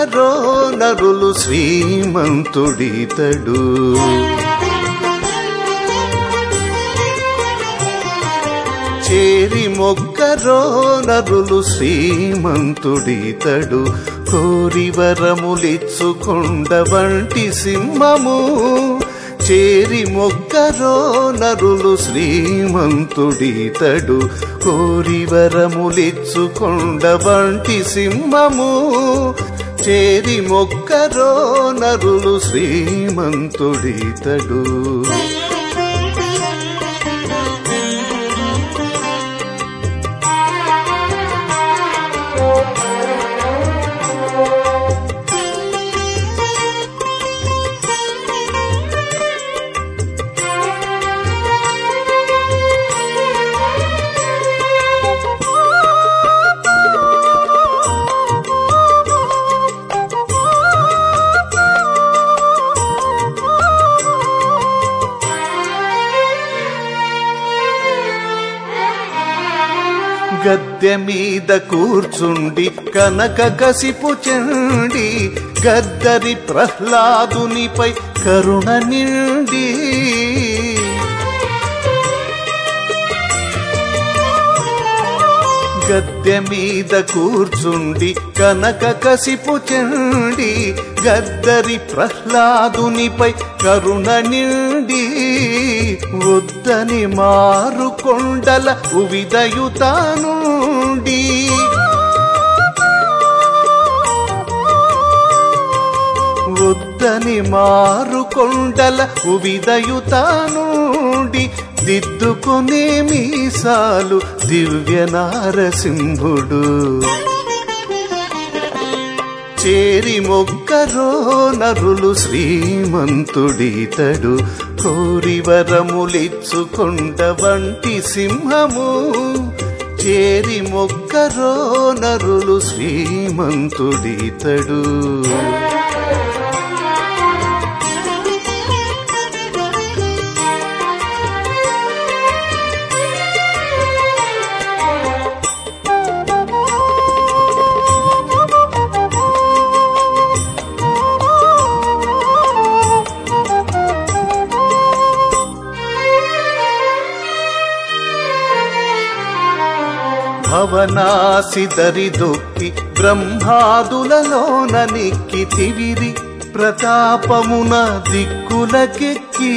మొక్కరో నరులు శ్రీమంతుడితడు చేరి మొక్కరో నరులు శ్రీమంతుడితడు కోరి వరములిచ్చుకొండ వంటి సింహము చేరి మొక్కరో నరులు శ్రీమంతుడితడు కోరి వరములిచ్చుకొండ వంటి సింహము చేరి మొక్కరో నరులు శ్రీమంతుడితడు గద్దె మీద కూర్చుండి కనక కసిపు చెండి గద్దరి ప్రహ్లాదునిపై కరుణ నిండి గద్దె మీద కూర్చుండి కనక కసిపు చెండి గద్దరి ప్రహ్లాదునిపై కరుణ నిండి వద్దని మారు కొండల ఉవిదయుతానుండి వద్దని మారు కొండల ఉవిదయుతానుండి దిద్దుకునే మీసాలు దివ్య నారసింహుడు చేరి మొక్కరో నరులు శ్రీమంతుడితడు కోరి వరములిచ్చుకొండ వంటి సింహము చేరి మొక్కరో నరులు శ్రీమంతుడితడు భవనాసిదరి దొక్కి బ్రహ్మాదులలోన నిక్కి తివిరి ప్రతాపమున దిక్కులకెక్కి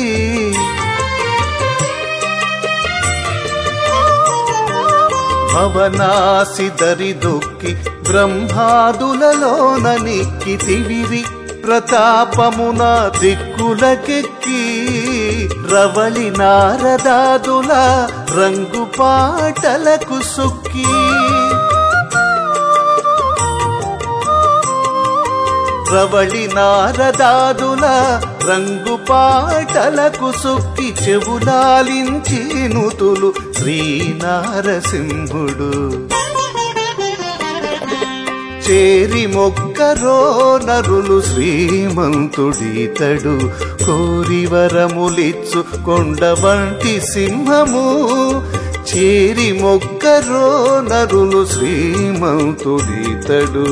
భవనాసిదరి దొక్కి బ్రహ్మాదులలోన నిక్కి తివిరి ప్రతాపమున దిక్కులకెక్కి రవళి నారదాదుల రంగు పాటలకు సుక్కి రవళి నారదాదుల రంగు పాటలకు సుక్కి చెవులాలించి నుతులు శ్రీనారసింహుడు చేరి మొక్కరో నరులు శ్రీమంతుడితడు కోరి వరములిచ్చు కొండ వంటి సింహము చేరి మొక్కరో నరులు శ్రీమంతుడితడు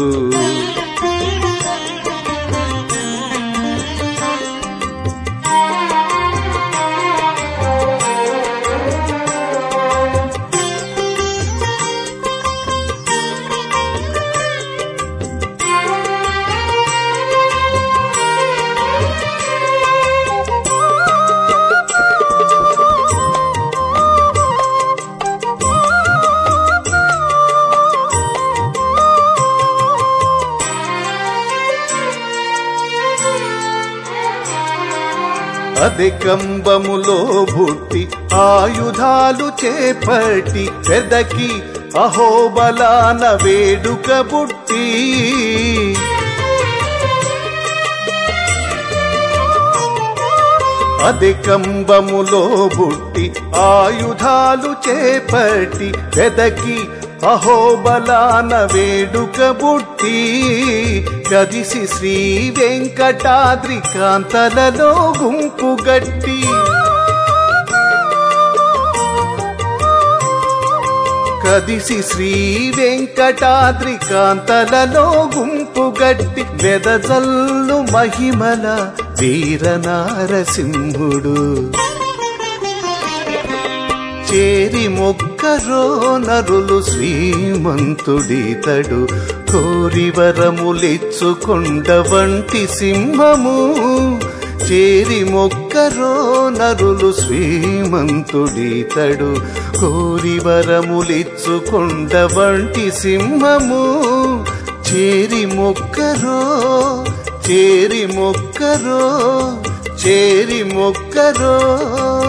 అధికంబములో బుట్టి ఆయుధాలు చేపట్టి పెదకి అహోబలాన వేడుక బుట్టి అధికంబములో బుట్టి ఆయుధాలు చేపట్టి పెదకి అహోబలాన వేడుక బుట్టి కదిసి శ్రీ వెంకటాద్రి కాంతలలో గుంపు గట్టి కదిసి శ్రీ వెంకటాద్రి కాంతలలో గుంపు వప్పుగట్టి వెదజల్లు మహిమల వీరనారసింహుడు చేరి మొక్కరో నరులు శ్రీమంతుడితడు కోరి వరములిచ్చుకొండ వంటి సింహము చేరి మొక్కరో నరులు శ్రీమంతుడితడు కోరి వరములిచ్చుకొండ వంటి సింహము చేరి మొక్కరో చేరి మొక్కరో చేరి మొక్కరో